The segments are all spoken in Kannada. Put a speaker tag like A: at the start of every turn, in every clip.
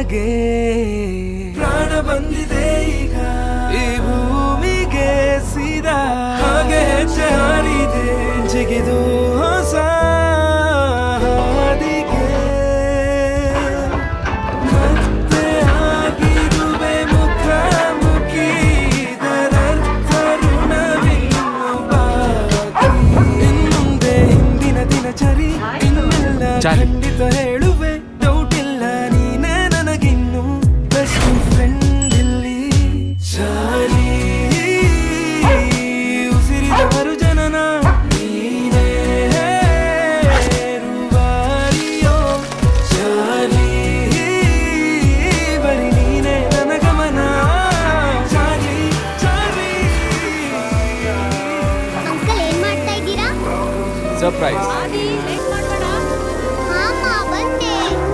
A: ಒಳಗೆ ಪ್ರಾಣ ಬಂದಿದೆ ಈಗ ಈ ಭೂಮಿಗೆ ಸೀದಾ ಹಾಗೆ ಹೆಜ್ಜೆ ಹಾರಿದೆ ಜಿಗಿದು ಹೊಸ ಹಾದಿಗೆ ಮತ್ತೆ ಆಗಿರುವೆ ಮುಖಾಮುಖಿ ಇದರರ್ಥ ಋಣವಿನ್ನು ಬಾಕಿ ಇನ್ಮುಂದೆ ಹಿಂದಿನ ದಿನಚರಿ ಇನ್ನೆಲ್ಲ ಖಂಡಿತ ಹೇಳುವೆ ಡೌಟ್ ಇಲ್ಲ ನೀನೇ ನನಗಿನ್ನು ಬೆಸ್ಟ್ ಫ್ರೆಂಡ್ ಇಲ್ಲಿ ಚಾಲಿ ಉಸಿರಿದವರು ಜನನ ನೀನೇ ರೂವಾರಿಯೋ ಚಾಲಿ ಬರೀ ನೀನೇ ನನ್ನ ಗಮನ ಚಾಲಿ ಚಾಲಿ
B: ಅಂಕಲ್ ಏನ್ ಮಾಡ್ತಾ ಇದ್ದೀರಾ
A: ಸರ್ಪ್ರೈಸ್
B: ಹಾಮ ಬಂದೆ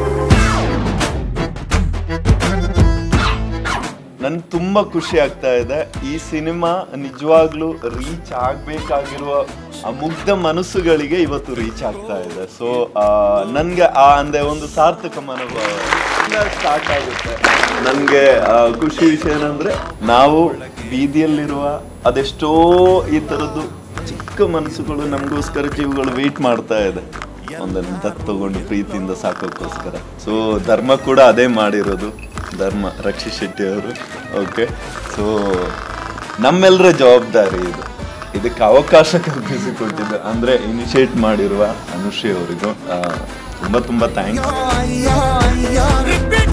C: ನನ್ಗೆ ತುಂಬಾ ಖುಷಿ ಆಗ್ತಾ ಇದೆ ಈ ಸಿನಿಮಾ ನಿಜವಾಗ್ಲೂ ರೀಚ್ ಆಗ್ಬೇಕಾಗಿರುವ ಆ ಮುಗ್ಧ ಮನಸ್ಸುಗಳಿಗೆ ಇವತ್ತು ರೀಚ್ ಆಗ್ತಾ ಇದೆ ಸೊ ನನ್ಗೆ ಆ ಅಂದೆ ಒಂದು ಸಾರ್ಥಕ ಮನೋಭಾವ ಸ್ಟಾರ್ಟ್ ಆಗುತ್ತೆ ನನ್ಗೆ ಆ, ಖುಷಿ ವಿಷಯ ಏನಂದ್ರೆ ನಾವು ಬೀದಿಯಲ್ಲಿರುವ ಅದೆಷ್ಟೋ ಈ ತರದ್ದು ಚಿಕ್ಕ ಮನಸ್ಸುಗಳು ನಮಗೋಸ್ಕರ ಜೀವಗಳು ವೇಟ್ ಮಾಡ್ತಾ ಇದೆ ಒಂದನ್ನು ದತ್ತು ತಗೊಂಡು ಪ್ರೀತಿಯಿಂದ ಸಾಕೋಕ್ಕೋಸ್ಕರ ಸೊ ಧರ್ಮ ಕೂಡ ಅದೇ ಮಾಡಿರೋದು ಧರ್ಮ ರಕ್ಷಿತ್ ಶೆಟ್ಟಿ ಅವರು ಓಕೆ ಸೊ ನಮ್ಮೆಲ್ಲರ ಜವಾಬ್ದಾರಿ ಇದು ಇದಕ್ಕೆ ಅವಕಾಶ ಕಲ್ಪಿಸಿಕೊಟ್ಟಿದ್ದು ಅಂದ್ರೆ ಇನಿಷಿಯೇಟ್ ಮಾಡಿರುವ ಅನುಶ್ರೀ ಅವರಿಗೂ ಆ, ತುಂಬಾ ತುಂಬಾ ಥ್ಯಾಂಕ್ಸ್
A: Repeat